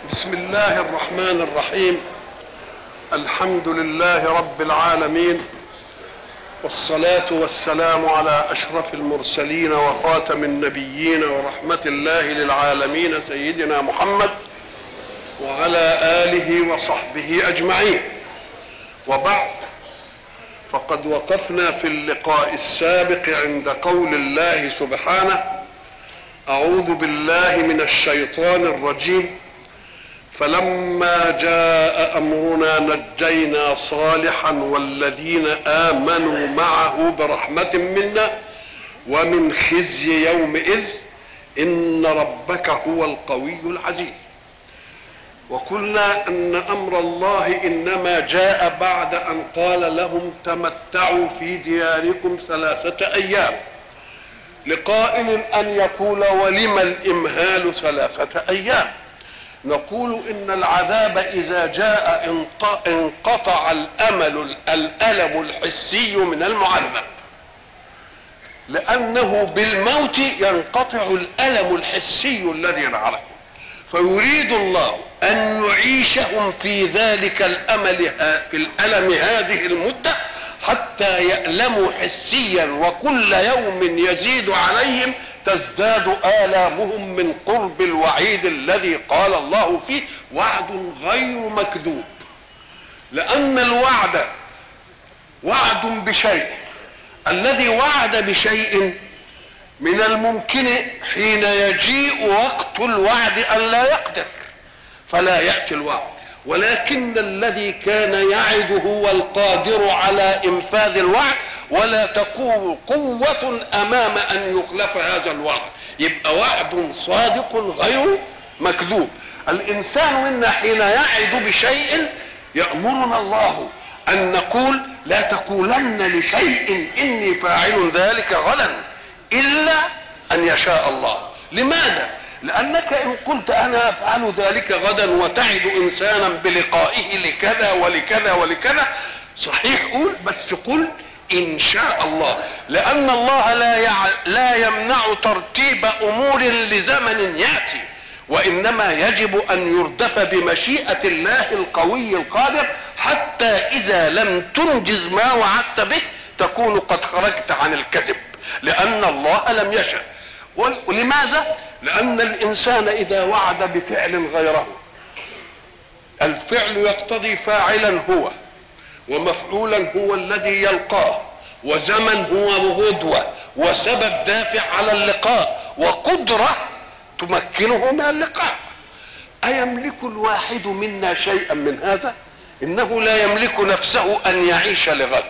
بسم الله الرحمن الرحيم الحمد لله رب العالمين والصلاة والسلام على أشرف المرسلين وخاتم النبيين ورحمة الله للعالمين سيدنا محمد وعلى آله وصحبه أجمعين وبعد فقد وقفنا في اللقاء السابق عند قول الله سبحانه أعوذ بالله من الشيطان الرجيم فلما جاء امرنا نجينا صالحا والذين امنوا معه برحمه منا ومن خزي يومئذ ان ربك هو القوي العزيز وقلنا ان امر الله انما جاء بعد ان قال لهم تمتعوا في دياركم ثلاثه ايام لقائل ان يقول ولم الامهال ثلاثه ايام نقول ان العذاب اذا جاء انقطع الامل الالم الحسي من المعذب لانه بالموت ينقطع الالم الحسي الذي نعرفه فيريد الله ان يعيشهم في ذلك الامل في الالم هذه المده حتى يألموا حسيا وكل يوم يزيد عليهم تزداد آلامهم من قرب الوعيد الذي قال الله فيه وعد غير مكذوب لأن الوعد وعد بشيء الذي وعد بشيء من الممكن حين يجيء وقت الوعد أن لا يقدر فلا يأتي الوعد ولكن الذي كان يعد هو القادر على إنفاذ الوعد ولا تقوم قوة أمام أن يخلف هذا الوعد يبقى وعد صادق غير مكذوب الإنسان منا حين يعد بشيء يأمرنا الله أن نقول لا تقولن لشيء إني فاعل ذلك غدا إلا أن يشاء الله لماذا؟ لأنك إن قلت أنا أفعل ذلك غدا وتعد إنسانا بلقائه لكذا ولكذا ولكذا صحيح قول بس قل ان شاء الله لان الله لا يع... لا يمنع ترتيب امور لزمن ياتي وانما يجب ان يردف بمشيئه الله القوي القادر حتى اذا لم تنجز ما وعدت به تكون قد خرجت عن الكذب لان الله لم يشأ ولماذا لان الانسان اذا وعد بفعل غيره الفعل يقتضي فاعلا هو ومفعولا هو الذي يلقاه وزمن هو غدوة وسبب دافع على اللقاء وقدرة تمكنه من اللقاء أيملك الواحد منا شيئا من هذا إنه لا يملك نفسه أن يعيش لغد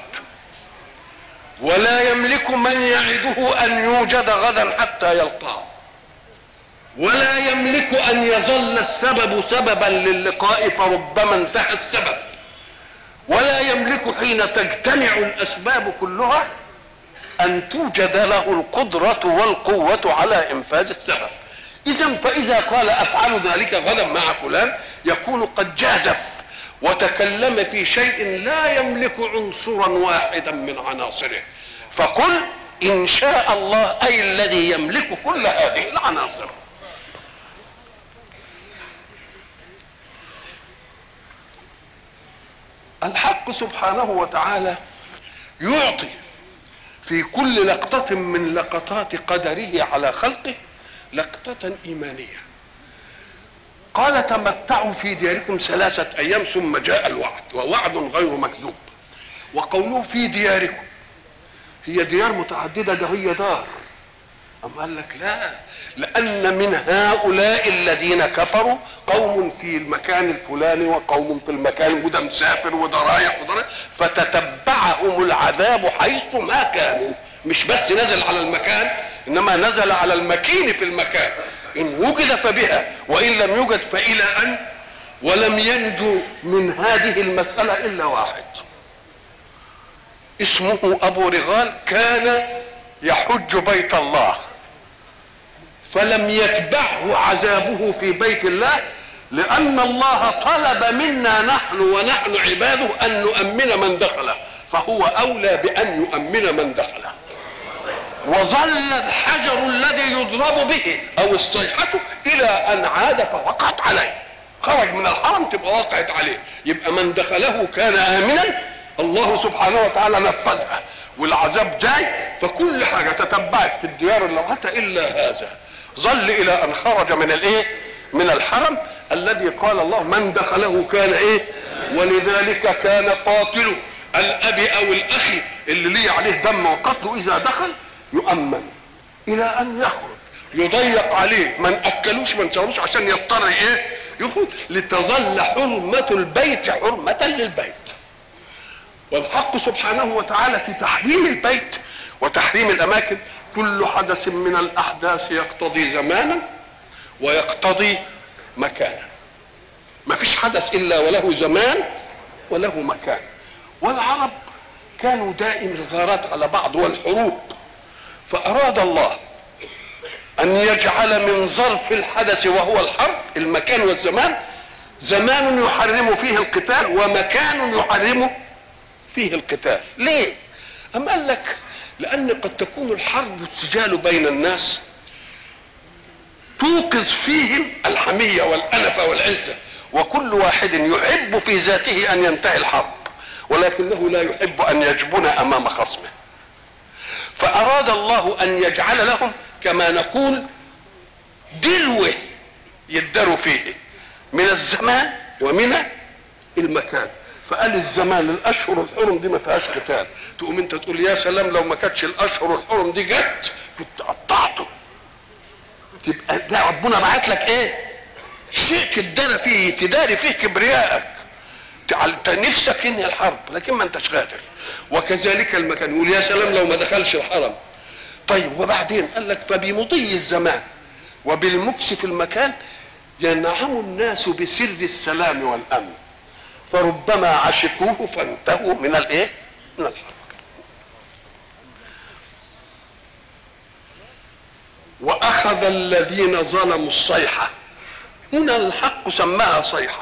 ولا يملك من يعده أن يوجد غدا حتى يلقاه ولا يملك أن يظل السبب سببا للقاء فربما انتهى السبب ولا يملك حين تجتمع الاسباب كلها ان توجد له القدره والقوه على انفاذ السبب اذا فاذا قال افعل ذلك غدا مع فلان يكون قد جازف وتكلم في شيء لا يملك عنصرا واحدا من عناصره فقل ان شاء الله اي الذي يملك كل هذه العناصر الحق سبحانه وتعالى يعطي في كل لقطة من لقطات قدره على خلقه لقطة إيمانية قال تمتعوا في دياركم ثلاثة أيام ثم جاء الوعد ووعد غير مكذوب وقوله في دياركم هي ديار متعددة ده هي دار أم قال لك لا لأن من هؤلاء الذين كفروا قوم في المكان الفلاني وقوم في المكان وده مسافر وده رايح وده رايح فتتبعهم العذاب حيث ما كانوا مش بس نزل على المكان انما نزل على المكين في المكان ان وجد فبها وان لم يوجد فالى ان ولم ينجو من هذه المساله الا واحد اسمه ابو رغال كان يحج بيت الله فلم يتبعه عذابه في بيت الله لأن الله طلب منا نحن ونحن عباده أن نؤمن من دخله فهو أولى بأن يؤمن من دخله وظل الحجر الذي يضرب به أو الصيحة إلى أن عاد فوقعت عليه خرج من الحرم تبقى وقعت عليه يبقى من دخله كان امنا الله سبحانه وتعالى نفذها والعذاب جاي فكل حاجه تتبعت في الديار اللوعه الا هذا ظل الى ان خرج من الايه من الحرم الذي قال الله من دخله كان ايه ولذلك كان قاتل الاب او الاخ اللي ليه عليه دم وقتله اذا دخل يؤمن الى ان يخرج يضيق عليه ما ناكلوش ما نشروش عشان يضطر ايه يخرج لتظل حرمه البيت حرمه للبيت والحق سبحانه وتعالى في تحريم البيت وتحريم الاماكن كل حدث من الاحداث يقتضي زمانا ويقتضي مكانا ما فيش حدث الا وله زمان وله مكان والعرب كانوا دائم الغارات على بعض والحروب فاراد الله ان يجعل من ظرف الحدث وهو الحرب المكان والزمان زمان يحرم فيه القتال ومكان يحرم فيه القتال ليه أم قال لك لأن قد تكون الحرب والسجال بين الناس توقظ فيهم الحمية والأنفة والعزة وكل واحد يحب في ذاته أن ينتهي الحرب ولكنه لا يحب أن يجبن أمام خصمه فأراد الله أن يجعل لهم كما نقول دلوة يداروا فيه من الزمان ومن المكان فقال الزمان الاشهر الحرم دي ما فيهاش قتال تقوم انت تقول يا سلام لو ما كانتش الاشهر الحرم دي جت كنت قطعته تبقى ده ربنا بعت لك ايه شيء تداري فيه تداري فيه كبريائك انت نفسك انهي الحرب لكن ما انتش قادر وكذلك المكان يقول يا سلام لو ما دخلش الحرم طيب وبعدين قال لك فبمضي الزمان وبالمكس في المكان ينعم الناس بسر السلام والامن فربما عشقوه فانتهوا من الايه؟ من الحرب. واخذ الذين ظلموا الصيحه هنا الحق سماها صيحه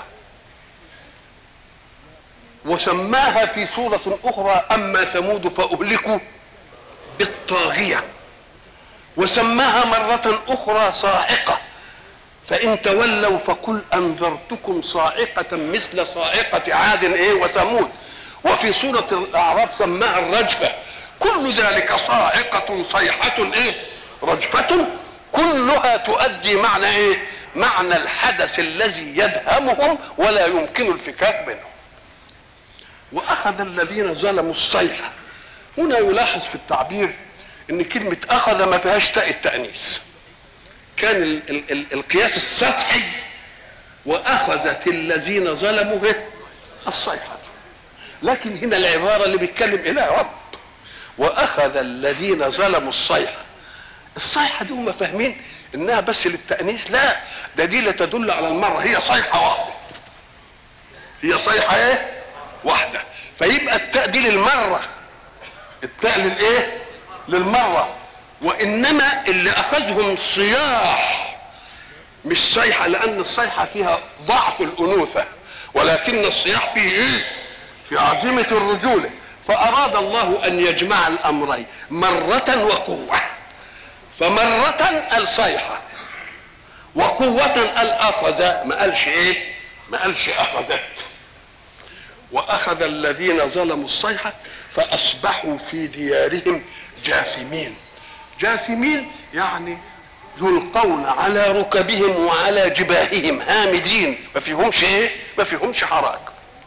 وسماها في سورة أخرى أما ثمود فأهلكوا بالطاغية وسماها مرة أخرى صاعقة فإن تولوا فقل أنذرتكم صاعقة مثل صاعقة عاد إيه وثمود وفي سورة الأعراف سماها الرجفة كل ذلك صاعقة صيحة إيه رجفة كلها تؤدي معنى إيه معنى الحدث الذي يدهمهم ولا يمكن الفكاك منه واخذ الذين ظلموا الصيحه هنا يلاحظ في التعبير ان كلمه اخذ ما فيهاش تاء التانيث كان ال ال ال القياس السطحي واخذت الذين ظلموا الصيحه لكن هنا العباره اللي بيتكلم الى رب واخذ الذين ظلموا الصيحه الصيحه دي هم فاهمين انها بس للتانيث لا ده دي لا تدل على المره هي صيحه واحده هي صيحه ايه واحدة فيبقى التاء دي للمرة التاء للايه للمرة وانما اللي اخذهم صياح مش صيحة لان الصيحة فيها ضعف الانوثة ولكن الصياح فيه ايه في عزيمة الرجولة فاراد الله ان يجمع الامرين مرة وقوة فمرة الصيحة وقوة الاخذ ما قالش ايه ما قالش اخذت واخذ الذين ظلموا الصيحه فاصبحوا في ديارهم جاثمين جاثمين يعني يلقون على ركبهم وعلى جباههم هامدين ما فيهمش ايه ما فيهمش حراك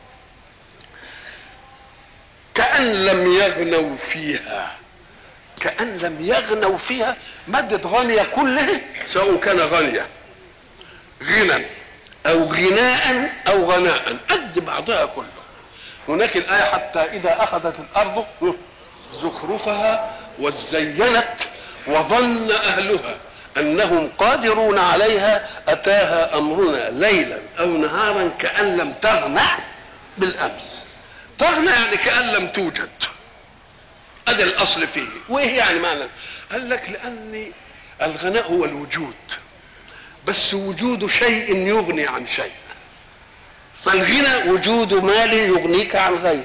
كأن لم يغنوا فيها كأن لم يغنوا فيها مادة غنية كلها سواء كان غنية غنى أو غناء أو غناء قد بعضها كله هناك الآية حتى إذا أخذت الأرض زخرفها وزينت وظن أهلها أنهم قادرون عليها أتاها أمرنا ليلا أو نهارا كأن لم تغنى بالأمس تغنى يعني كأن لم توجد هذا الأصل فيه وإيه يعني معنى قال لك لأن الغناء هو الوجود بس وجود شيء يغني عن شيء فالغنى وجود مال يغنيك عن غيرك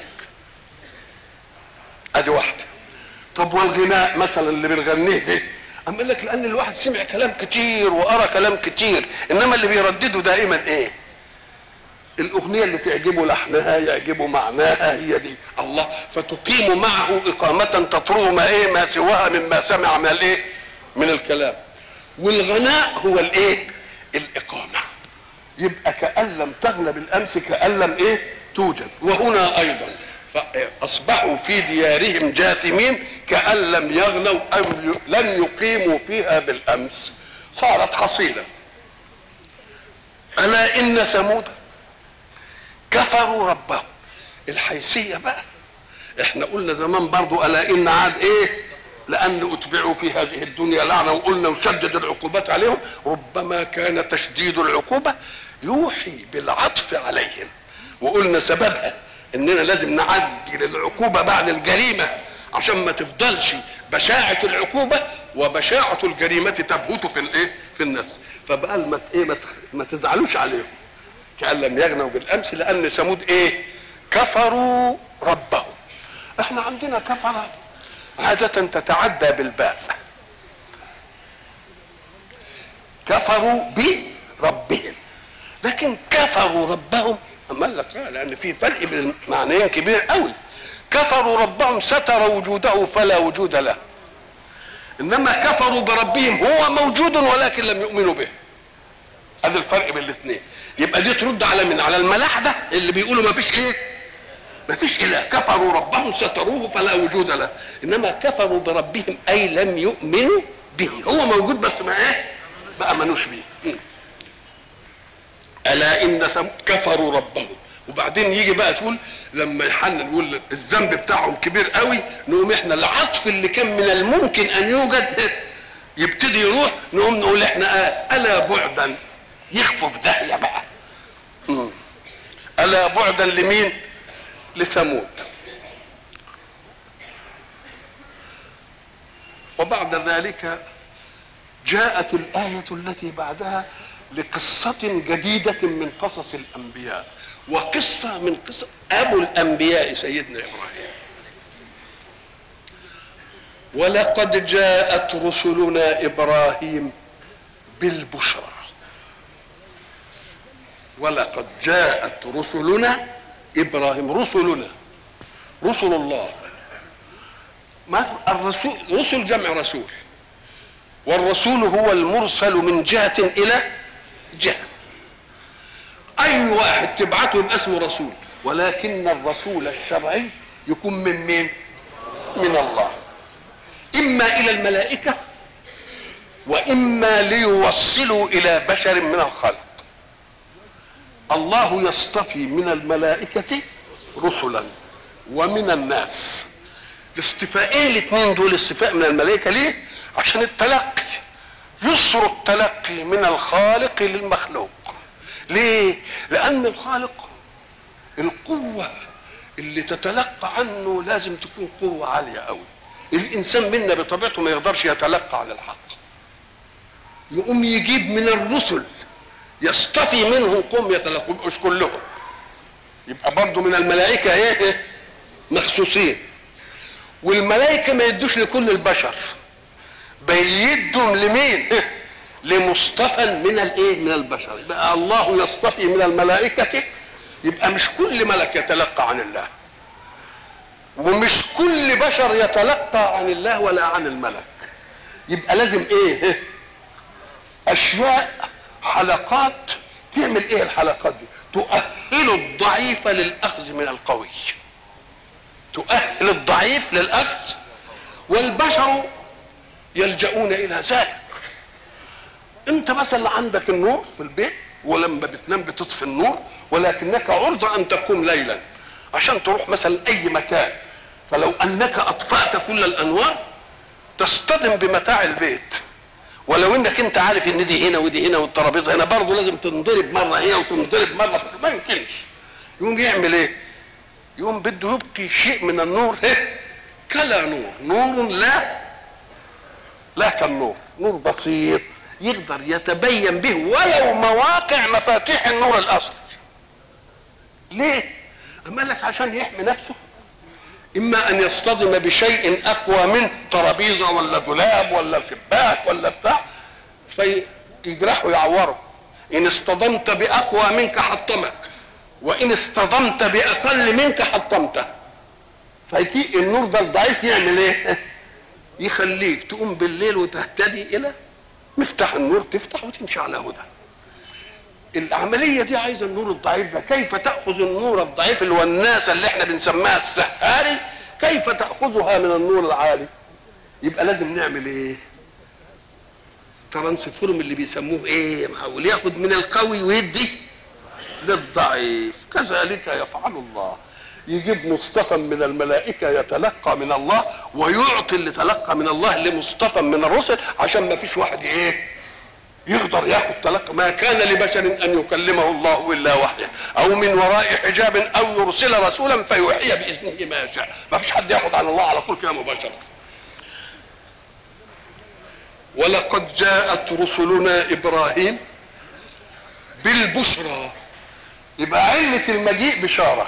ادي واحده طب والغناء مثلا اللي بنغنيه ده اما قال لك لان الواحد سمع كلام كتير وقرا كلام كتير انما اللي بيردده دائما ايه الاغنيه اللي تعجبه لحنها يعجبه معناها هي دي الله فتقيم معه اقامه تطرو ما ايه ما سواها مما سمع من الايه من الكلام والغناء هو الايه الاقامه يبقى كان لم تغن بالامس كان لم ايه توجد وهنا ايضا اصبحوا في ديارهم جاثمين كان لم يغنوا او لم يقيموا فيها بالامس صارت حصيله الا ان ثمود كفروا ربهم الحيثيه بقى احنا قلنا زمان برضو الا ان عاد ايه لان اتبعوا في هذه الدنيا لعنه وقلنا وشدد العقوبات عليهم ربما كان تشديد العقوبه يوحي بالعطف عليهم وقلنا سببها اننا لازم نعجل العقوبه بعد الجريمه عشان ما تفضلش بشاعه العقوبه وبشاعه الجريمه تبهت في الايه في النفس فبقى ما ايه ما تزعلوش عليهم كأن لم يغنوا بالامس لان ثمود ايه كفروا ربهم احنا عندنا كفر عادة تتعدى بالباء كفروا بربهم لكن كفروا ربهم اما لك لان في فرق بين المعنيين كبير قوي كفروا ربهم ستر وجوده فلا وجود له انما كفروا بربهم هو موجود ولكن لم يؤمنوا به هذا الفرق بين الاثنين يبقى دي ترد على من على الملاحده اللي بيقولوا ما فيش ايه ما فيش اله كفروا ربهم ستروه فلا وجود له انما كفروا بربهم اي لم يؤمنوا به هو موجود بس ما ايه ما امنوش به الا ان ثمود كفروا ربهم وبعدين يجي بقى تقول لما يحنن يقول الذنب بتاعهم كبير قوي نقوم احنا العطف اللي كان من الممكن ان يوجد يبتدي يروح نقوم نقول احنا آه الا بعدا يخفوا في داهيه بقى مم. الا بعدا لمين لثمود وبعد ذلك جاءت الآية التي بعدها لقصة جديدة من قصص الأنبياء وقصة من قصة أبو الأنبياء سيدنا إبراهيم ولقد جاءت رسلنا إبراهيم بالبشرى ولقد جاءت رسلنا ابراهيم رسلنا رسل الله ما الرسول رسل جمع رسول والرسول هو المرسل من جهة إلى جهة أي واحد تبعته يبقى اسمه رسول ولكن الرسول الشرعي يكون من مين؟ من الله إما إلى الملائكة وإما ليوصلوا إلى بشر من الخلق الله يصطفي من الملائكة رسلا ومن الناس الاصطفاءين الاثنين دول اصطفاء من الملائكة ليه؟ عشان التلقي يسر التلقي من الخالق للمخلوق ليه؟ لأن الخالق القوة اللي تتلقى عنه لازم تكون قوة عالية قوي الإنسان منا بطبيعته ما يقدرش يتلقى عن الحق يقوم يجيب من الرسل يصطفي منهم قوم يتلقوا مش كلهم يبقى برضه من الملائكه ايه مخصوصين والملائكه ما يدوش لكل البشر بيدهم لمين لمصطفى من الايه من البشر يبقى الله يصطفي من الملائكه يبقى مش كل ملك يتلقى عن الله ومش كل بشر يتلقى عن الله ولا عن الملك يبقى لازم ايه اشياء حلقات تعمل ايه الحلقات دي تؤهل الضعيف للاخذ من القوي تؤهل الضعيف للاخذ والبشر يلجؤون الى ذلك انت مثلا عندك النور في البيت ولما بتنام بتطفي النور ولكنك عرضة ان تقوم ليلا عشان تروح مثلا اي مكان فلو انك اطفأت كل الانوار تصطدم بمتاع البيت ولو انك انت عارف ان دي هنا ودي هنا والترابيزه هنا برضه لازم تنضرب مره هنا وتنضرب مره ما يمكنش يقوم يعمل ايه؟ يقوم بده يبقي شيء من النور إيه؟ كلا نور نور لا لا كالنور نور بسيط يقدر يتبين به ولو مواقع مفاتيح النور الاصلي ليه؟ أما لك عشان يحمي نفسه اما ان يصطدم بشيء اقوى منه ترابيزه ولا دولاب ولا شباك ولا بتاع فيجرحه يعوره ان اصطدمت باقوى منك حطمك وان اصطدمت باقل منك حطمته فيجي النور ده الضعيف يعمل ايه يخليك تقوم بالليل وتهتدي الى مفتاح النور تفتح وتمشي على هدى العمليه دي عايزه النور الضعيف ده كيف تاخذ النور الضعيف الوناسه اللي احنا بنسميها السحاري كيف تاخذها من النور العالي يبقى لازم نعمل ايه ترانسفورم اللي بيسموه ايه يا محاول ياخد من القوي ويدي للضعيف كذلك يفعل الله يجيب مصطفى من الملائكة يتلقى من الله ويعطي اللي تلقى من الله لمصطفى من الرسل عشان ما فيش واحد ايه يقدر ياخد تلقى ما كان لبشر ان يكلمه الله الا وحيا او من وراء حجاب او يرسل رسولا فيوحي باذنه ما يشاء ما فيش حد ياخد على الله على طول كده مباشره ولقد جاءت رسلنا ابراهيم بالبشرى يبقى علة المجيء بشارة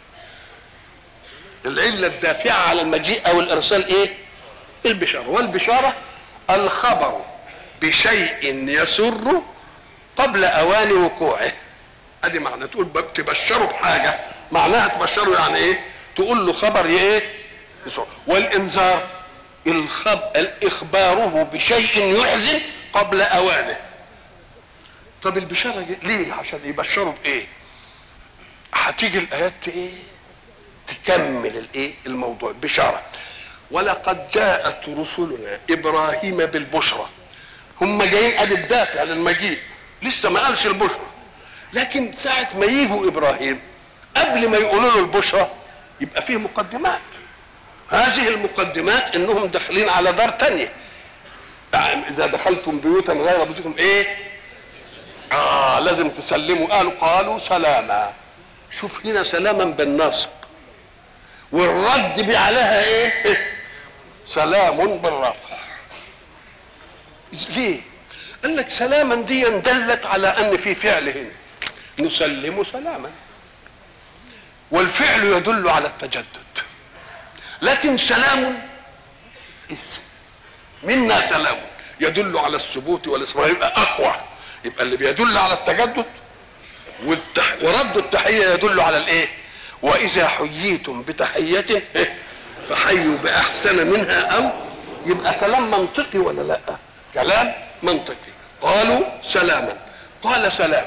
العلة الدافعة على المجيء أو الإرسال إيه؟ البشارة والبشارة الخبر بشيء يسر قبل أوان وقوعه ادي معنى تقول تبشره بحاجة معناها تبشره يعني ايه تقول له خبر ايه يسر والانذار الخب... اخباره بشيء يحزن قبل اوانه طب البشاره دي ليه عشان يبشروا بايه هتيجي الايات ايه تكمل الايه الموضوع بشاره ولقد جاءت رسلنا ابراهيم بالبشرى هم جايين ادي الدافع للمجيء لسه ما قالش البشرى لكن ساعة ما يجوا ابراهيم قبل ما يقولوا له البشرى يبقى فيه مقدمات هذه المقدمات انهم داخلين على دار تانية اذا دخلتم بيوتا غير بيوتكم ايه اه لازم تسلموا قالوا قالوا سلاما شوف هنا سلاما بالنصب والرد عليها ايه سلام بالرفع ليه قال لك سلاما دي دلت على ان في فعل هنا نسلم سلاما والفعل يدل على التجدد لكن سلام اسم منا سلام يدل على الثبوت والاصرار يبقى اقوى يبقى اللي بيدل على التجدد والتح... ورد التحيه يدل على الايه واذا حييتم بتحيه فحيوا باحسن منها او يبقى كلام منطقي ولا لا كلام منطقي قالوا سلاما قال سلام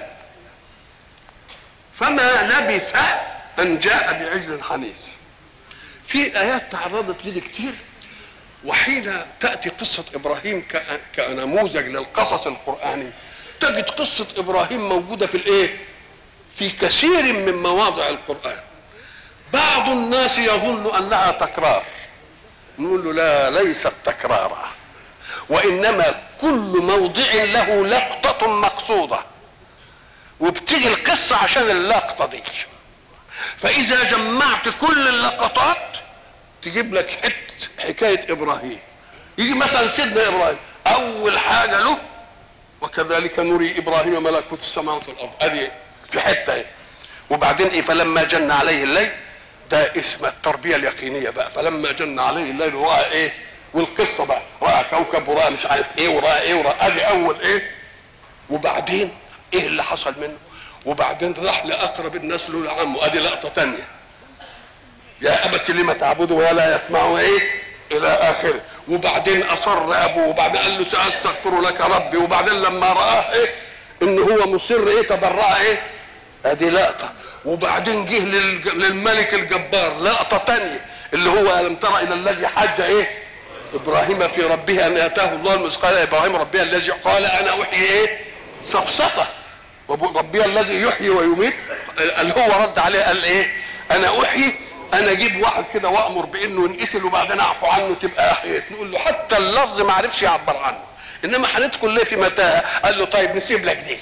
فما لبث ان جاء بعجل حنيذ في ايات تعرضت لي كتير وحين تاتي قصه ابراهيم كنموذج للقصص القراني تجد قصه ابراهيم موجوده في الايه في كثير من مواضع القران بعض الناس يظن انها تكرار نقول له لا ليست تكرارا وانما كل موضع له لقطه مقصوده وبتيجي القصه عشان اللقطه دي فاذا جمعت كل اللقطات تجيب لك حته حكايه ابراهيم يجي مثلا سيدنا ابراهيم اول حاجه له وكذلك نري ابراهيم ملكوت السماوات والارض ادي في حته ايه وبعدين ايه فلما جن عليه الليل ده اسم التربيه اليقينيه بقى فلما جن عليه الليل راى ايه والقصه بقى راى كوكب وراى مش عارف ايه وراى ايه وراى ادي اول ايه وبعدين ايه اللي حصل منه وبعدين راح لاقرب الناس له لعمه ادي لقطه تانية يا ابت لم تعبد ولا يسمع ايه الى اخره وبعدين اصر ابوه وبعدين قال له ساستغفر لك ربي وبعدين لما راه ايه ان هو مصر ايه تبرع ايه ادي لقطه وبعدين جه للملك الجبار لقطه تانية اللي هو الم ترى الى الذي حج ايه ابراهيم في ربه ان اتاه الله المثقال ابراهيم ربي الذي قال انا احيي ايه سفسطه ربي الذي يحيي ويميت اللي هو رد عليه قال ايه انا احيي انا اجيب واحد كده وامر بانه ينقتل وبعدين اعفو عنه تبقى احييت نقول له حتى اللفظ ما عرفش يعبر عنه انما هندخل ليه في متاهه قال له طيب نسيب لك دي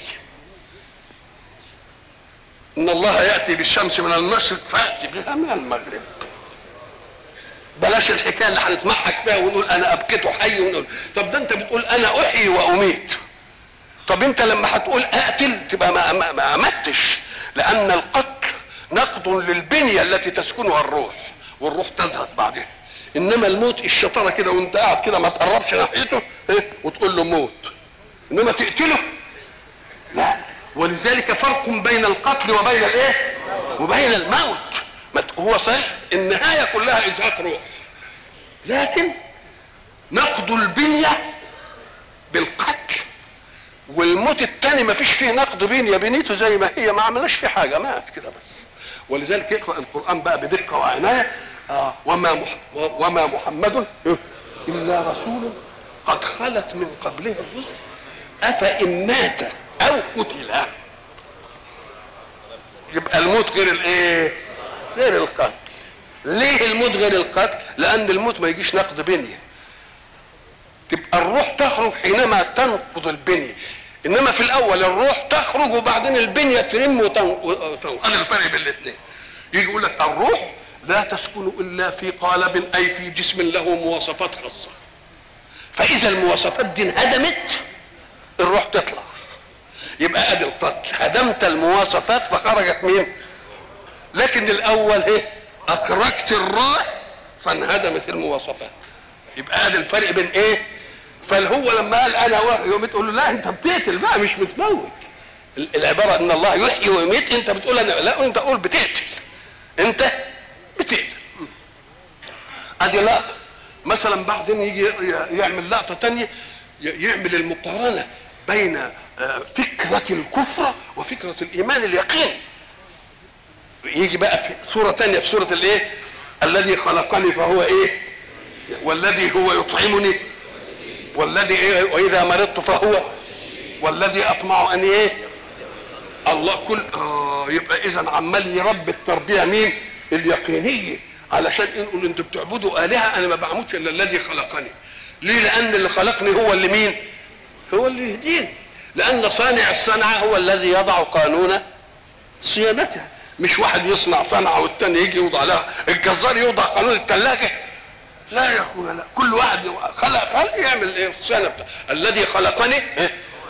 ان الله ياتي بالشمس من المشرق فاتي بها من المغرب بلاش الحكايه اللي هنتمحك فيها ونقول انا ابكيت حي ونقول طب ده انت بتقول انا احيي واميت طب انت لما هتقول اقتل تبقى ما, ما, ما امتش لان القتل نقض للبنيه التي تسكنها الروح والروح تزهد بعدها انما الموت الشطاره كده وانت قاعد كده ما تقربش ناحيته ايه وتقول له موت انما تقتله لا ولذلك فرق بين القتل وبين الايه وبين الموت ما ت- هو صحيح النهايه كلها ازهاق روح لكن نقض البنيه بالقتل والموت الثاني ما فيش فيه نقض بنيه بنيته زي ما هي ما عملناش فيه حاجه مات كده بس ولذلك يقرا القران بقى بدقه وعنايه آه وما مح وما محمد الا رسول قد خلت من قبله الرسل افان مات او قتل يبقى الموت غير الايه غير القتل ليه الموت غير القتل لان الموت ما يجيش نقد بنيه تبقى الروح تخرج حينما تنقض البنيه انما في الاول الروح تخرج وبعدين البنيه ترم وتنقض هذا الفرق بين الاثنين يجي يقول لك الروح لا تسكن الا في قالب اي في جسم له مواصفات خاصه فاذا المواصفات دي انهدمت الروح تطلع يبقى ادي القتل هدمت المواصفات فخرجت مين لكن الاول ايه اخرجت الروح فانهدمت المواصفات يبقى ادي الفرق بين ايه فالهو لما قال انا واحد يوم تقول له لا انت بتقتل بقى مش بتموت ال- العباره ان الله يحيي ويميت انت بتقول انا لا انت قول بتقتل انت بتقتل ادي لقطه مثلا بعدين يجي ي- يعمل لقطه تانية ي- يعمل المقارنه بين آه، فكره الكفر وفكره الايمان اليقين يجي بقى في سوره تانية في سوره الايه الذي خلقني فهو ايه والذي هو يطعمني والذي إيه واذا مرضت فهو والذي اطمع ان ايه الله كل آه يبقى اذا عمال يربي التربيه مين اليقينيه علشان نقول انتوا بتعبدوا الهه انا ما بعمدش الا الذي خلقني ليه لان اللي خلقني هو اللي مين هو اللي يهديني لان صانع الصنعه هو الذي يضع قانون صيانتها مش واحد يصنع صنعه والتاني يجي يوضع لها الجزار يوضع قانون الثلاجه لا يا اخويا لا كل واحد خلق خلق يعمل ايه الصيانه بتاع الذي خلقني إيه؟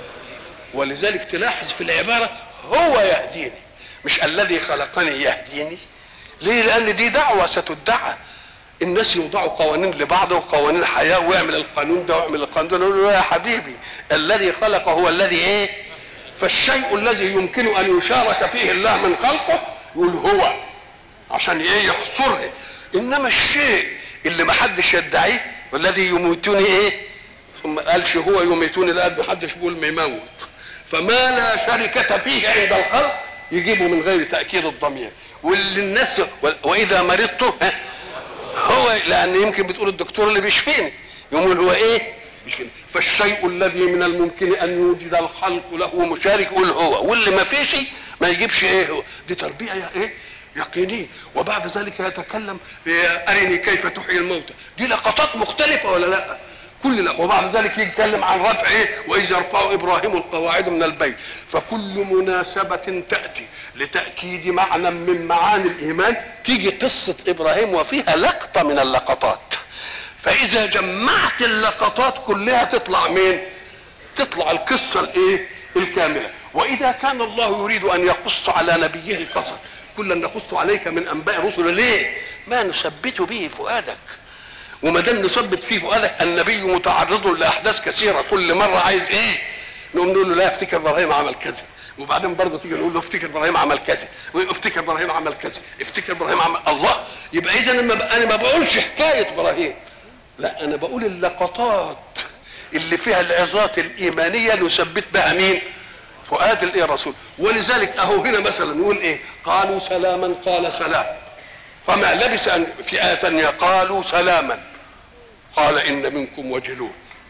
ولذلك تلاحظ في العباره هو يهديني مش الذي خلقني يهديني ليه لان دي دعوه ستدعى الناس يوضعوا قوانين لبعض وقوانين حياه ويعمل القانون ده ويعمل القانون ده نقول له يا حبيبي الذي خلق هو الذي ايه فالشيء الذي يمكن ان يشارك فيه الله من خلقه يقول هو عشان ايه يحصره انما الشيء اللي ما حدش يدعيه والذي يميتني ايه ثم قالش هو يميتني لا ما حدش بيقول ما يموت فما لا شركة فيه عند الخلق يجيبه من غير تأكيد الضمير واللي الناس وإذا مرضت ها، هو لأن يمكن بتقول الدكتور اللي بيشفيني يقول هو إيه؟ يشفيني فالشيء الذي من الممكن أن يوجد الخلق له مشارك يقول هو واللي ما فيش ما يجيبش إيه هو دي تربية يا إيه؟ يقينية وبعد ذلك يتكلم إيه، أرني كيف تحيي الموتى دي لقطات مختلفة ولا لا؟ كل لا وبعد ذلك يتكلم عن رفع ايه واذ يرفع ابراهيم القواعد من البيت فكل مناسبه تاتي لتاكيد معنى من معاني الايمان تيجي قصه ابراهيم وفيها لقطه من اللقطات فاذا جمعت اللقطات كلها تطلع مين تطلع القصه الايه الكامله واذا كان الله يريد ان يقص على نبيه القصص كلا نقص عليك من انباء رسل ليه ما نثبت به فؤادك وما دام نثبت فيه فؤادك النبي متعرض لاحداث كثيره كل مره عايز ايه نقوم نقول له لا افتكر ابراهيم عمل كذا وبعدين برضه تيجي نقول له افتكر ابراهيم عمل كذا وافتكر ابراهيم عمل كذا افتكر ابراهيم عمل الله يبقى اذا انا ما- انا ما بقولش حكايه ابراهيم لا انا بقول اللقطات اللي فيها العظات الايمانيه نثبت بها مين فؤاد الايه رسول ولذلك اهو هنا مثلا يقول ايه قالوا سلاما قال سلام فما لبس ان في ايه ثانيه قالوا سلاما قال ان منكم وجلون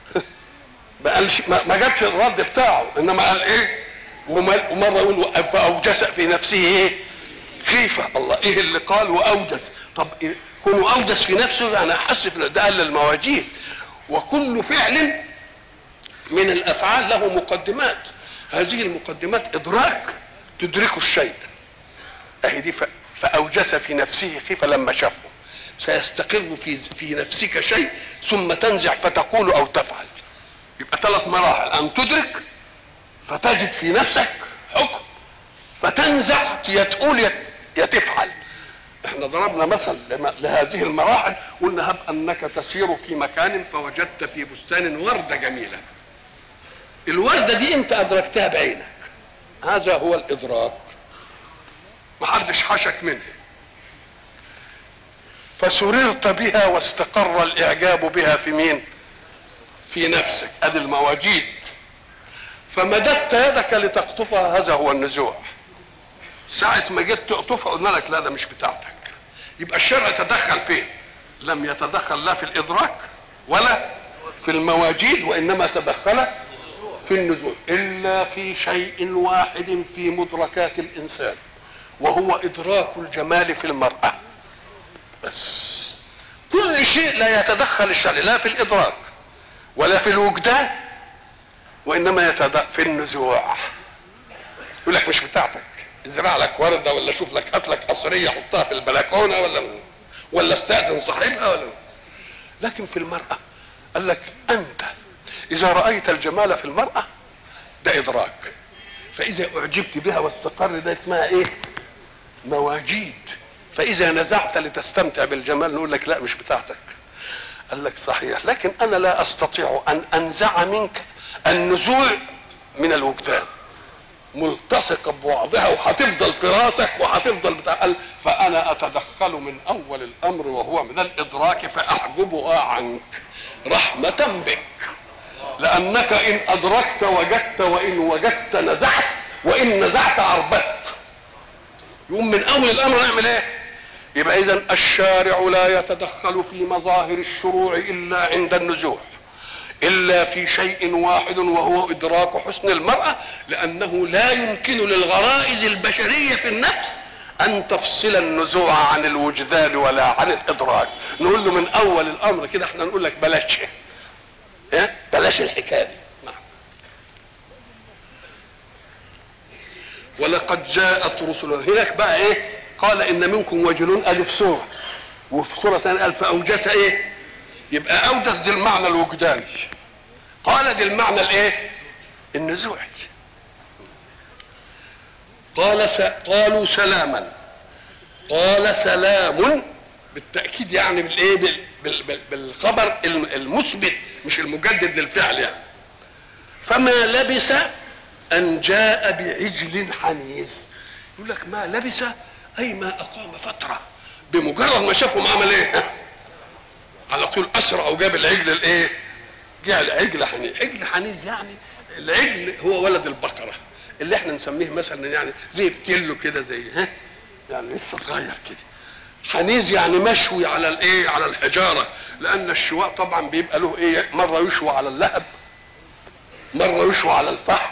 ما قالش ما ما جابش الرد بتاعه انما قال ايه وما- ومره يقول فاوجس في نفسه ايه خيفه الله ايه اللي قال واوجس طب إيه؟ كونه اوجس في نفسه يعني احس في ده قال المواجيد وكل فعل من الافعال له مقدمات هذه المقدمات ادراك تدرك الشيء اهي دي ف- فاوجس في نفسه خيفه لما شافه سيستقر في في نفسك شيء ثم تنزع فتقول او تفعل يبقى ثلاث مراحل ان تدرك فتجد في نفسك حكم فتنزع يا تقول يا يا تفعل احنا ضربنا مثل لما- لهذه المراحل قلنا هب انك تسير في مكان فوجدت في بستان ورده جميله الورده دي انت ادركتها بعينك هذا هو الادراك محدش حشك منها فسررت بها واستقر الاعجاب بها في مين في نفسك ادي المواجيد فمددت يدك لتقطفها هذا هو النزوع ساعة ما جيت تقطفها قلنا لك لا ده مش بتاعتك يبقى الشرع تدخل فين لم يتدخل لا في الادراك ولا في المواجيد وانما تدخل في النزول الا في شيء واحد في مدركات الانسان وهو ادراك الجمال في المراه بس كل شيء لا يتدخل الشرع لا في الادراك ولا في الوجدان وانما يتدخل في النزوع يقول لك مش بتاعتك ازرع لك ورده ولا شوف لك هات لك قصريه حطها في البلكونه ولا ولا استاذن صاحبها ولا لكن في المراه قال لك انت اذا رايت الجمال في المراه ده ادراك فاذا اعجبت بها واستقر ده اسمها ايه مواجيد فاذا نزعت لتستمتع بالجمال نقول لك لا مش بتاعتك قال لك صحيح لكن انا لا استطيع ان انزع منك النزوع من الوجدان ملتصقه ببعضها وهتفضل في راسك وهتفضل بتاع قال فانا اتدخل من اول الامر وهو من الادراك فاحجبها عنك رحمه بك لانك ان ادركت وجدت وان وجدت نزعت وان نزعت عربت يقوم من اول الامر نعمل ايه يبقى اذا الشارع لا يتدخل في مظاهر الشروع الا عند النزوع الا في شيء واحد وهو ادراك حسن المراه لانه لا يمكن للغرائز البشريه في النفس ان تفصل النزوع عن الوجدان ولا عن الادراك نقول له من اول الامر كده احنا نقول لك بلاش ايه بلاش الحكايه دي نعم. ولقد جاءت رسلنا هناك بقى ايه قال ان منكم وجلون ادي في سوره وفي سوره ثانيه قال فاوجس ايه يبقى اوجس دي المعنى الوجداني قال دي المعنى الايه النزوعي قال س... قالوا سلاما قال سلام بالتاكيد يعني بالايه بال... بال... بال... بالخبر المثبت مش المجدد للفعل يعني فما لبث ان جاء بعجل حنيذ يقول لك ما لبث اي ما اقام فتره بمجرد ما شافهم عمل ايه على طول اسرع وجاب العجل الايه جاء العجل حنيذ عجل حنيذ يعني العجل هو ولد البقره اللي احنا نسميه مثلا يعني زي بتيلو كده زي ها يعني لسه صغير كده حنيذ يعني مشوي على الايه على الحجاره لان الشواء طبعا بيبقى له ايه مره يشوى على اللهب مره يشوى على الفحم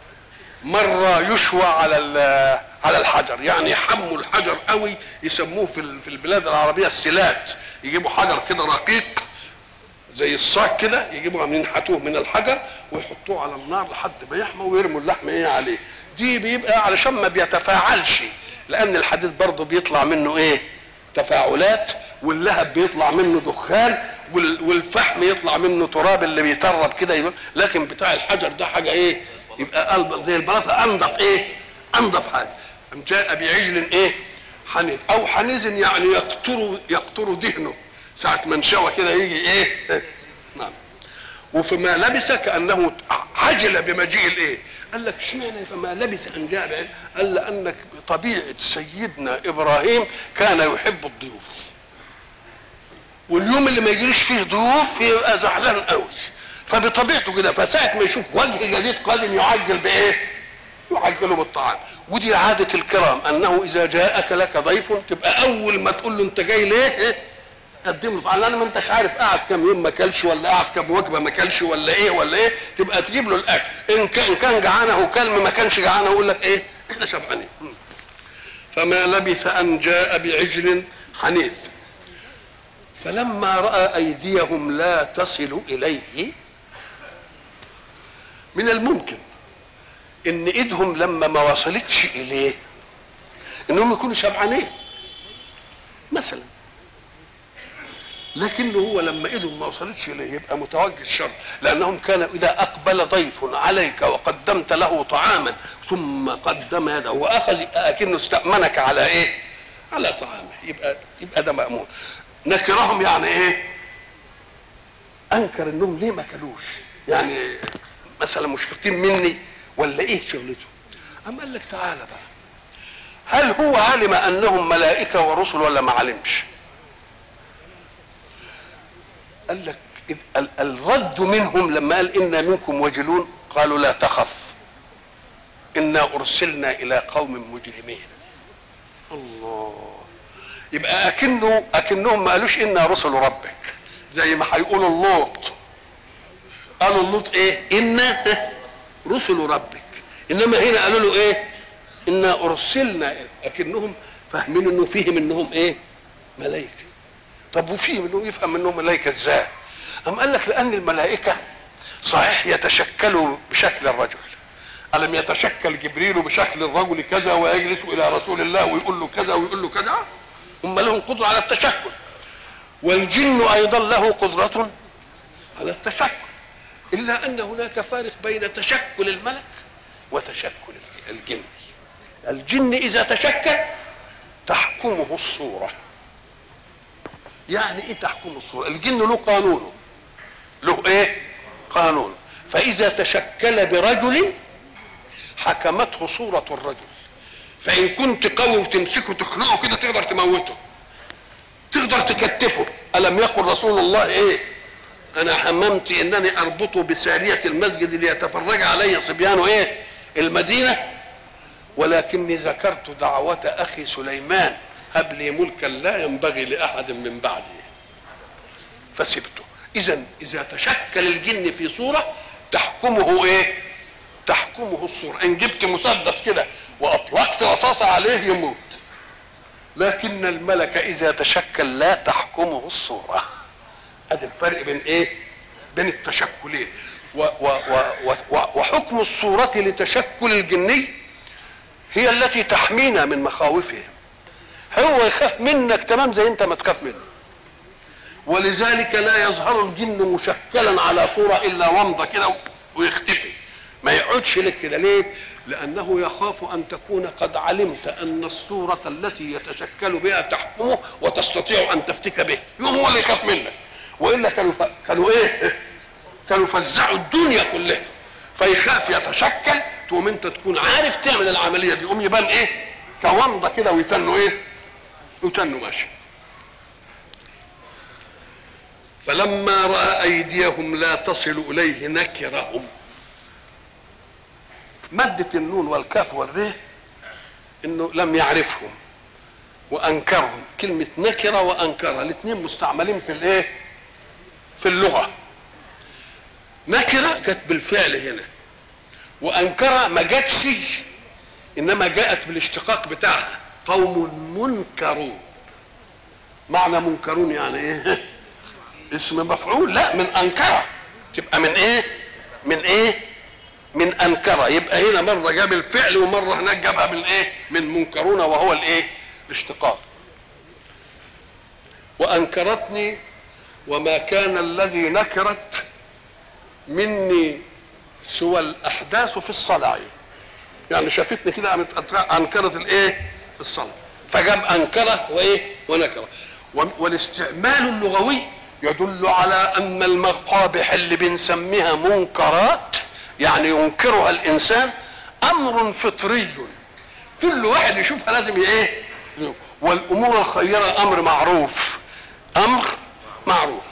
مره يشوى على على الحجر يعني يحموا الحجر قوي يسموه في في البلاد العربيه السلات يجيبوا حجر كده رقيق زي الصاج كده يجيبوا ينحتوه من الحجر ويحطوه على النار لحد ما يحمى ويرموا اللحم ايه عليه دي بيبقى علشان ما بيتفاعلش لان الحديد برضه بيطلع منه ايه تفاعلات واللهب بيطلع منه دخان والفحم يطلع منه تراب اللي بيترب كده لكن بتاع الحجر ده حاجه ايه يبقى قلب زي البلاطه انضف ايه انضف حاجه ام جاء بعجل ايه حنيذ او حنيذ يعني يقطر يقطر دهنه ساعة ما انشوى كده يجي ايه, إيه؟ نعم وفما لبس كانه عجل بمجيء الايه قال لك اشمعنى فما لبس ان جاء بعين قال لانك بطبيعه سيدنا ابراهيم كان يحب الضيوف واليوم اللي ما يجيش فيه ضيوف يبقى زعلان قوي فبطبيعته كده فساعة ما يشوف وجه جديد قادم يعجل بايه؟ يعجله بالطعام ودي عادة الكرام انه اذا جاءك لك ضيف تبقى اول ما تقول له انت جاي ليه؟ قدم له فعلا ما انتش عارف قاعد كام يوم ما كلش ولا قاعد كام وجبه ما كلش ولا ايه ولا ايه تبقى تجيب له الاكل ان كان إن كان جعانه وكلم ما كانش جعانه يقول لك ايه احنا شبعانين فما لبث ان جاء بعجل حنيذ فلما راى ايديهم لا تصل اليه من الممكن ان ايدهم لما ما وصلتش اليه انهم يكونوا شبعانين مثلا لكنه هو لما ايدهم ما وصلتش اليه يبقى متوجه الشر لانهم كانوا اذا اقبل ضيف عليك وقدمت له طعاما ثم قدم يده واخذ اكنه استامنك على ايه؟ على طعامه يبقى يبقى ده مامون نكرهم يعني ايه؟ انكر انهم ليه ما كلوش؟ يعني مثلا مشفقين مني ولا ايه شغلته؟ اما قال لك تعالى بقى هل هو علم انهم ملائكه ورسل ولا ما علمش قال لك ال- الرد منهم لما قال انا منكم وجلون قالوا لا تخف انا ارسلنا الى قوم مجرمين الله يبقى اكنه اكنهم ما قالوش انا رسل ربك زي ما هيقولوا اللوط قالوا اللوط ايه انا رسل ربك انما هنا قالوا له ايه انا ارسلنا اكنهم فاهمين انه فيهم انهم ايه ملائكه طب وفيهم انه يفهم انهم ملائكه ازاي أم قال لك لأن الملائكة صحيح يتشكلوا بشكل الرجل ألم يتشكل جبريل بشكل الرجل كذا ويجلس إلى رسول الله ويقول له كذا ويقول له كذا هم لهم قدرة على التشكل والجن أيضا له قدرة على التشكل إلا أن هناك فارق بين تشكل الملك وتشكل الجن الجن إذا تشكل تحكمه الصورة يعني ايه تحكم الصورة الجن له قانونه له ايه قانون فاذا تشكل برجل حكمته صورة الرجل فان كنت قوي وتمسكه تخنقه كده تقدر تموته تقدر تكتفه الم يقل رسول الله ايه انا حممت انني اربطه بسارية المسجد ليتفرج علي صبيان ايه المدينة ولكني ذكرت دعوة اخي سليمان هب لي ملكا لا ينبغي لاحد من بعدي فسبته اذا اذا تشكل الجن في صوره تحكمه ايه تحكمه الصوره ان جبت مسدس كده واطلقت رصاصه عليه يموت لكن الملك اذا تشكل لا تحكمه الصوره ادي الفرق بين ايه بين التشكلين و و و و وحكم الصورة لتشكل الجني هي التي تحمينا من مخاوفهم هو يخاف منك تمام زي انت ما تخاف منه ولذلك لا يظهر الجن مشكلا على صورة الا ومضة كده ويختفي ما يقعدش لك كده ليه لانه يخاف ان تكون قد علمت ان الصورة التي يتشكل بها تحكمه وتستطيع ان تفتك به يوم هو اللي يخاف منك والا كانوا ف... كانوا ايه كانوا فزعوا الدنيا كلها فيخاف يتشكل تقوم انت تكون عارف تعمل العمليه دي يقوم يبان ايه كومضه كده ويتنوا ايه يتنوا ماشي فلما راى ايديهم لا تصل اليه نكرهم مادة النون والكاف والريه انه لم يعرفهم وانكرهم كلمة نكرة وانكرة الاثنين مستعملين في الايه في اللغة نكرة جت بالفعل هنا وانكرة ما جاتش انما جاءت بالاشتقاق بتاعها قوم منكرون معنى منكرون يعني ايه اسم مفعول لا من انكرة تبقى من ايه من ايه من انكرة يبقى هنا مرة جاب الفعل ومرة هناك جابها بالايه من منكرون وهو الايه الاشتقاق وانكرتني وما كان الذي نكرت مني سوى الاحداث في الصلاه يعني شافتني كده قامت انكرت الايه الصلاه فجاب انكره وايه ونكره والاستعمال اللغوي يدل على ان المقابح اللي بنسميها منكرات يعني ينكرها الانسان امر فطري كل واحد يشوفها لازم ايه والامور الخيره امر معروف امر معروف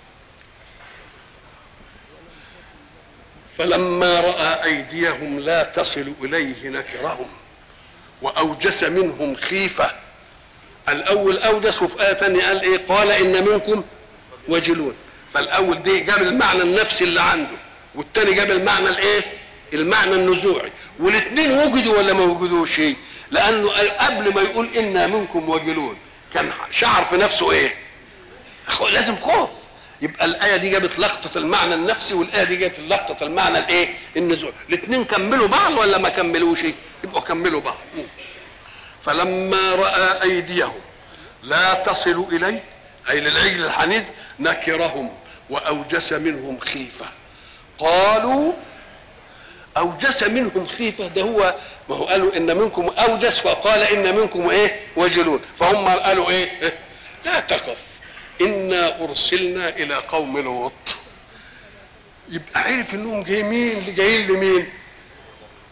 فلما راى ايديهم لا تصل اليه نكرهم واوجس منهم خيفه الاول اوجس وفي ايه ثانيه قال ايه قال ان منكم وجلون فالاول دي جاب المعنى النفسي اللي عنده والثاني جاب المعنى الايه المعنى النزوعي والاثنين وجدوا ولا ما وجدوش لانه قبل ما يقول انا منكم وجلون كان شعر في نفسه ايه لازم خوف يبقى الايه دي جابت لقطه المعنى النفسي والايه دي جابت لقطه المعنى الايه النزول الاثنين كملوا بعض ولا ما كملوش يبقوا كملوا بعض فلما راى ايديهم لا تصل اليه اي للعجل الحنيذ نكرهم واوجس منهم خيفه قالوا اوجس منهم خيفه ده هو ما هو قالوا ان منكم اوجس وقال ان منكم ايه وجلون فهم قالوا ايه لا تخف انا ارسلنا الى قوم لوط يبقى عرف انهم جايين مين جايين لمين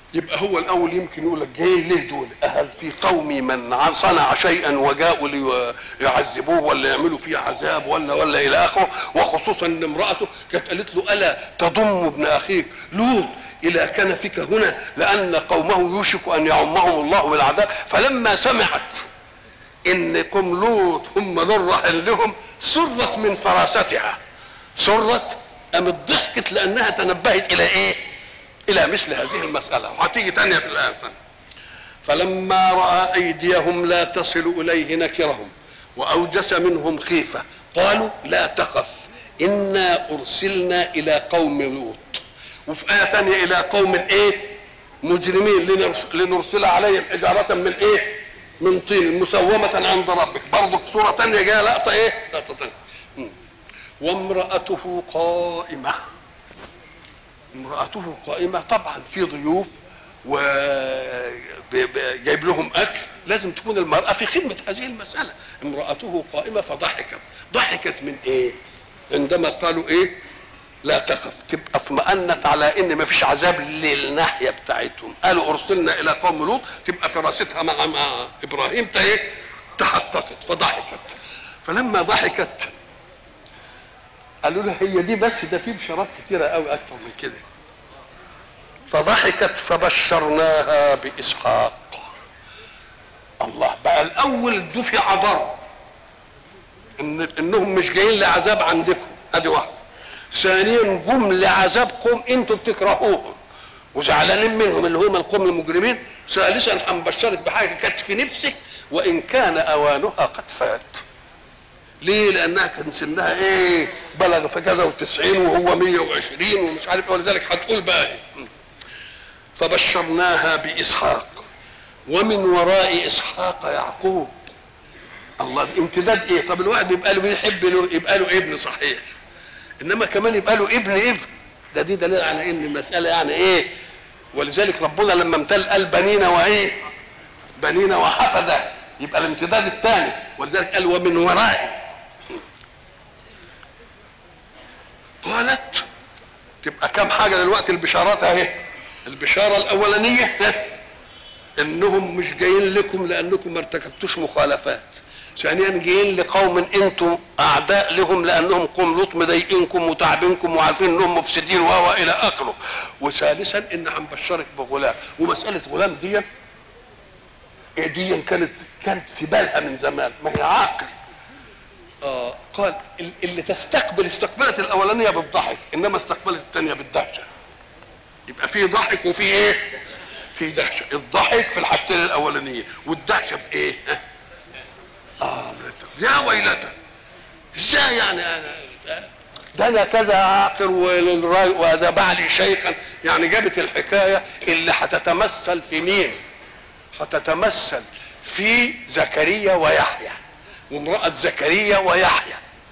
يبقى هو الاول يمكن يقول لك جايين ليه دول؟ هل في قومي من صنع شيئا وجاءوا ليعذبوه ولا يعملوا فيه عذاب ولا ولا الى اخره وخصوصا ان امراته كانت قالت له الا تضم ابن اخيك لوط الى كنفك هنا لان قومه يوشك ان يعمهم الله بالعذاب فلما سمعت انكم لوط هم دول راحل لهم سرت من فراستها سرت قامت ضحكت لانها تنبهت الى ايه؟ الى مثل هذه المساله وهتيجي تانية في الايه فلما راى ايديهم لا تصل اليه نكرهم واوجس منهم خيفه قالوا لا تخف انا ارسلنا الى قوم لوط وفي ايه ثانيه الى قوم ايه مجرمين لنرس- لنرسل عليهم حجاره من ايه من طين مسومه عند ربك برضه في سوره ثانيه جايه لقطه ايه لقطه ثانيه مم. وامراته قائمه امرأته قائمة طبعا في ضيوف وجايب لهم أكل لازم تكون المرأة في خدمة هذه المسألة امرأته قائمة فضحكت ضحكت من إيه عندما قالوا إيه لا تخف تبقى اطمأنت على ان ما فيش عذاب للناحيه بتاعتهم قالوا ارسلنا الى قوم لوط تبقى فراستها مع, مع ابراهيم تا ايه تحققت فضحكت فلما ضحكت قالوا له هي دي بس ده في بشارات كتيره قوي اكتر من كده فضحكت فبشرناها باسحاق الله بقى الاول دفع ضرب ان انهم مش جايين لعذاب عندكم ادي واحده ثانيا جم لعذابكم انتوا بتكرهوهم وزعلانين منهم اللي هم القوم المجرمين ثالثا هنبشرك بحاجه كانت في نفسك وان كان اوانها قد فات ليه؟ لانها كان سنها ايه؟ بلغ في كذا و90 وهو 120 ومش عارف إيه، ولذلك هتقول بقى إيه؟ فبشرناها باسحاق ومن وراء اسحاق يعقوب الله امتداد ايه؟ طب الواحد يبقى له يحب له يبقى له ابن صحيح انما كمان يبقى له ابن ابن ده دي دليل على ان المساله يعني ايه؟ ولذلك ربنا لما امتل قال بنين وايه؟ بنين وحفده يبقى الامتداد الثاني ولذلك قال ومن ورائي قالت تبقى كم حاجه دلوقتي البشارات اهي البشاره الاولانيه ها، انهم مش جايين لكم لانكم ما ارتكبتوش مخالفات ثانيا جايين لقوم انتم اعداء لهم لانهم قوم لوط مضايقينكم وتعبينكم وعارفين انهم مفسدين و الى اخره وثالثا ان هنبشرك بغلام ومساله غلام دي دي كانت كانت في بالها من زمان ما هي عاقل آه قال ال- اللي تستقبل استقبلت الاولانيه بالضحك انما استقبلت الثانيه بالدهشه يبقى في ضحك وفي ايه في دهشه الضحك في الحاجتين الاولانيه والدهشه في ايه ها؟ اه يا ويلتى ازاي يعني انا ده انا كذا عاقر وللراي وهذا بعلي شيخا يعني جابت الحكايه اللي هتتمثل في مين هتتمثل في زكريا ويحيى وامرأة زكريا ويحيى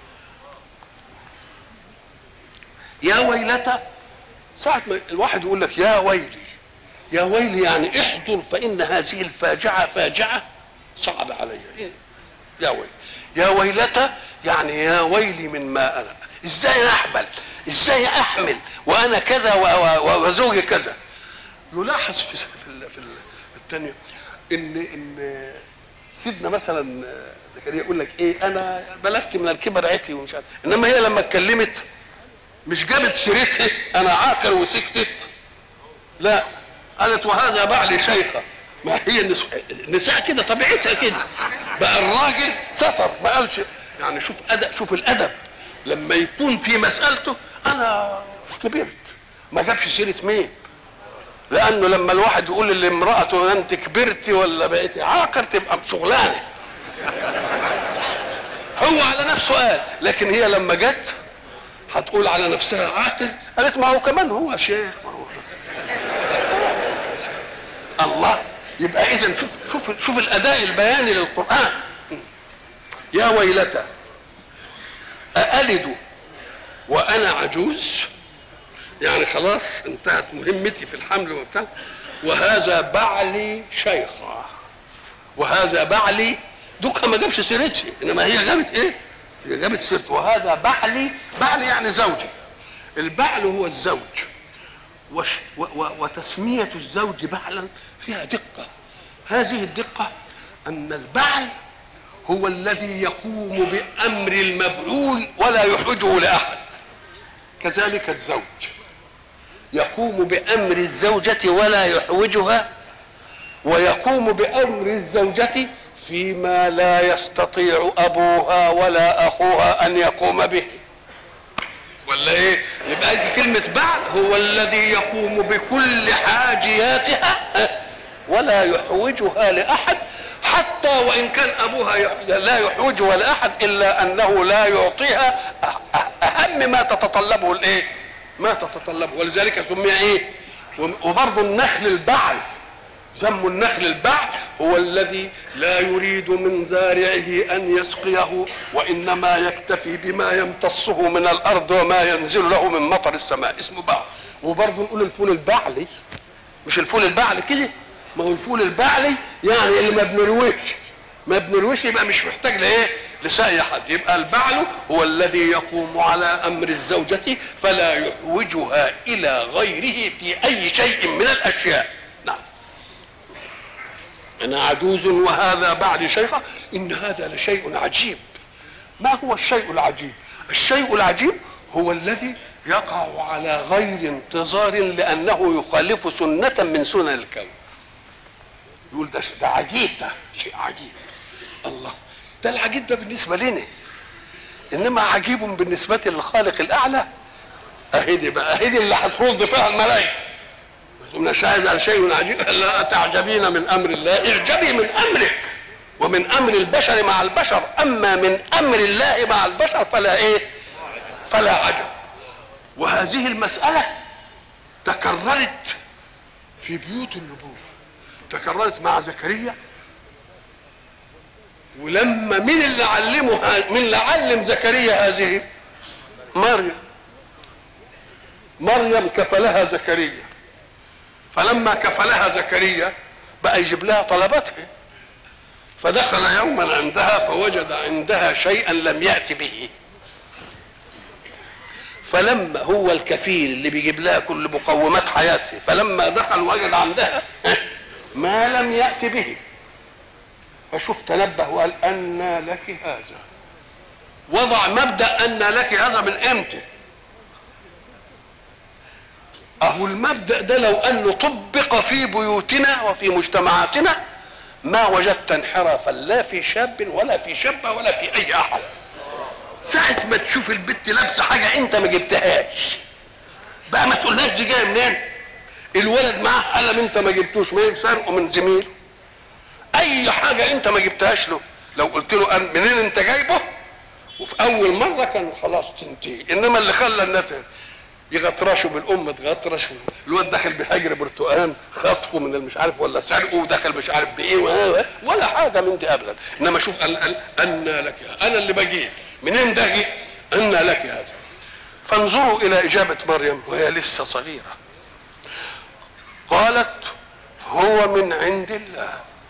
يا ويلتى ساعة ما الواحد يقول لك يا ويلي يا ويلي يعني احضر فإن هذه الفاجعة فاجعة صعب علي إيه؟ يا ويلي يا ويلتى يعني يا ويلي من ما أنا ازاي احمل ازاي احمل وانا كذا و- و- وزوجي كذا يلاحظ في في ال- في ال- الثانيه ان ان سيدنا مثلا زكريا يقول لك ايه انا بلغت من الكبر عتي ومش عارف انما هي لما اتكلمت مش جابت سيرتها انا عاقل وسكتت لا قالت وهذا بعلي شيخه ما هي النس- النساء كده طبيعتها كده بقى الراجل ستر ما قالش يعني شوف ادب شوف الادب لما يكون في مسالته انا كبرت ما جابش سيره مين لانه لما الواحد يقول لامراته انت كبرتي ولا بقيتي عاقر تبقى شغلانه هو على نفسه قال لكن هي لما جت هتقول على نفسها عاقل قالت ما هو كمان هو شيخ ما هو الله يبقى اذا شوف شوف شوف الاداء البياني للقران يا ويلتى أألد وأنا عجوز يعني خلاص انتهت مهمتي في الحمل وبتاع وهذا بعلي شيخا وهذا بعلي دوكا ما جابش سيرتي انما هي جابت ايه؟ هي جابت سيرته وهذا بعلي بعلي يعني زوجي البعل هو الزوج وش و و وتسمية الزوج بعلا فيها دقة هذه الدقة أن البعل هو الذي يقوم بأمر المبعول ولا يحوجه لأحد كذلك الزوج يقوم بأمر الزوجة ولا يحوجها ويقوم بأمر الزوجة فيما لا يستطيع أبوها ولا أخوها أن يقوم به ولا ايه يبقى دي كلمة بعل هو الذي يقوم بكل حاجياتها ولا يحوجها لأحد حتى وإن كان أبوها لا يحوجها لأحد إلا أنه لا يعطيها أهم ما تتطلبه الإيه ما تتطلبه ولذلك سمي إيه وبرضه النخل البعل سموا النخل البعل هو الذي لا يريد من زارعه ان يسقيه وانما يكتفي بما يمتصه من الارض وما ينزل له من مطر السماء اسمه بعل وبرضه نقول الفول البعلي مش الفول البعلي كده ما هو الفول البعلي يعني اللي ما بنرويش ما بنرويش يبقى مش محتاج لايه لسعي حد يبقى البعل هو الذي يقوم على امر الزوجه فلا يحوجها الى غيره في اي شيء من الاشياء نعم انا عجوز وهذا بعد شيخة ان هذا لشيء عجيب ما هو الشيء العجيب الشيء العجيب هو الذي يقع على غير انتظار لانه يخالف سنة من سنن الكون يقول ده ده عجيب ده شيء عجيب الله ده العجيب ده بالنسبة لنا انما عجيب بالنسبة للخالق الاعلى اهدي بقى اهدي اللي هترد فيها الملائكه ثم شاهد على شيء عجيب لا أتعجبين من أمر الله اعجبي من أمرك ومن أمر البشر مع البشر أما من أمر الله مع البشر فلا إيه فلا عجب وهذه المسألة تكررت في بيوت النبوة تكررت مع زكريا ولما مين اللي علمه مين اللي علم زكريا هذه مريم مريم كفلها زكريا فلما كفلها زكريا بقى يجيب لها طلباتها فدخل يوما عندها فوجد عندها شيئا لم يأت به فلما هو الكفيل اللي بيجيب لها كل مقومات حياتها فلما دخل وجد عندها ما لم يأت به فشوف تنبه وقال أن لك هذا وضع مبدأ أن لك هذا من امتى اهو المبدا ده لو انه طبق في بيوتنا وفي مجتمعاتنا ما وجدت انحرافا لا في شاب ولا في شابه ولا في اي احد ساعة ما تشوف البت لابسه حاجه انت ما جبتهاش بقى ما تقولهاش دي جايه منين الولد معاه قلم انت ما جبتوش ما سرقه من زميله اي حاجه انت ما جبتهاش له لو قلت له منين انت جايبه وفي اول مره كان خلاص تنتهي انما اللي خلى الناس يغطرشوا بالام تغطرش الواد داخل بحجر برتقان خطفه من المش عارف ولا سرقه ودخل مش عارف بايه ولا حاجه من دي ابدا انما شوف قال قال ان لك انا اللي بجيب منين ده جه ان لك هذا فانظروا الى اجابه مريم وهي لسه صغيره قالت هو من عند الله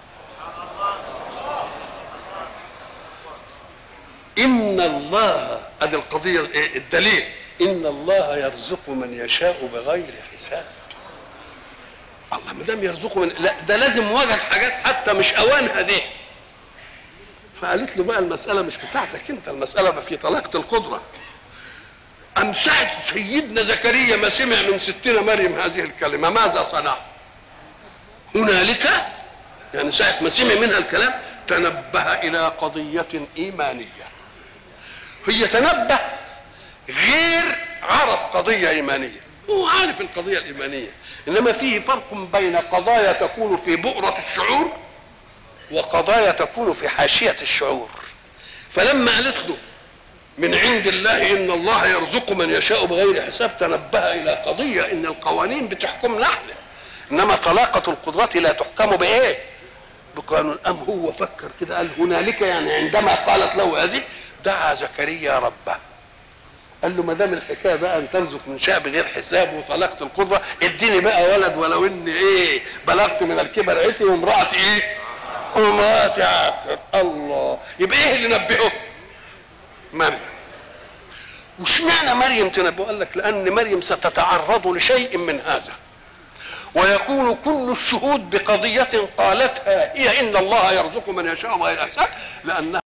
ان الله ادي القضيه الدليل ان الله يرزق من يشاء بغير حساب الله ما دام يرزقه من لا ده لازم وجد حاجات حتى مش اوانها دي فقالت له بقى المساله مش بتاعتك انت المساله ما في طلاقه القدره ام ساعه سيدنا زكريا ما سمع من ستنا مريم هذه الكلمه ماذا صنع هنالك يعني ساعه ما سمع منها الكلام تنبه الى قضيه ايمانيه هي تنبه غير عرف قضية إيمانية هو عارف القضية الإيمانية إنما فيه فرق بين قضايا تكون في بؤرة الشعور وقضايا تكون في حاشية الشعور فلما قالت له من عند الله إن الله يرزق من يشاء بغير حساب تنبه إلى قضية إن القوانين بتحكمنا احنا إنما طلاقة القدرات لا تحكم بإيه؟ بقانون أم هو فكر كده قال هنالك يعني عندما قالت له هذه دعا زكريا ربه قال له ما دام الحكايه بقى ان ترزق من شاء بغير حساب وطلقت القدره اديني بقى ولد ولو ان ايه بلغت من الكبر عتي وامراتي ايه؟ وامراتي عاقر الله يبقى ايه اللي نبهه؟ مريم واشمعنى مريم تنبأ قال لك لأن مريم ستتعرض لشيء من هذا ويكون كل الشهود بقضية قالتها هي إن الله يرزق من يشاء وغير لأنها